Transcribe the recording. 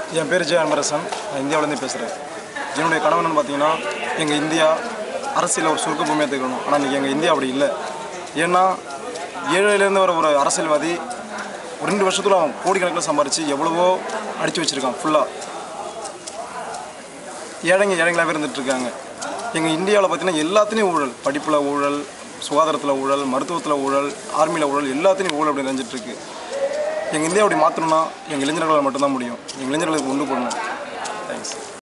என் பேர் ஜெய அன்பரசன் நான் இந்தியாவிலேருந்து பேசுகிறேன் என்னுடைய கனவுன்னு பார்த்தீங்கன்னா எங்கள் இந்தியா அரசியலில் ஒரு சுருக்க பூமியாக திகழணும் ஆனால் இன்றைக்கி எங்கள் இந்தியா அப்படி இல்லை ஏன்னா ஏழையிலேருந்து வர ஒரு அரசியல்வாதி ஒரு ரெண்டு வருஷத்துல அவன் கோடிக்கணக்கில் சம்பாரித்து எவ்வளவோ அடித்து வச்சுருக்கான் ஃபுல்லாக ஏழைங்க ஏழைங்களாகவே இருந்துட்டு இருக்காங்க எங்கள் இந்தியாவில் பார்த்தீங்கன்னா எல்லாத்துலேயும் ஊழல் படிப்பில் ஊழல் சுகாதாரத்தில் ஊழல் மருத்துவத்தில் ஊழல் ஆர்மியில் ஊழல் எல்லாத்துலேயும் ஊழல் அப்படி நிறைஞ்சிட்டு இருக்கு எங்கள் இந்தியா அப்படி மாற்றணும்னா எங்கள் இளைஞர்களால் மட்டும்தான் முடியும் எங்கள் இளைஞர்களுக்கு கொண்டு போடணும் தேங்க்ஸ்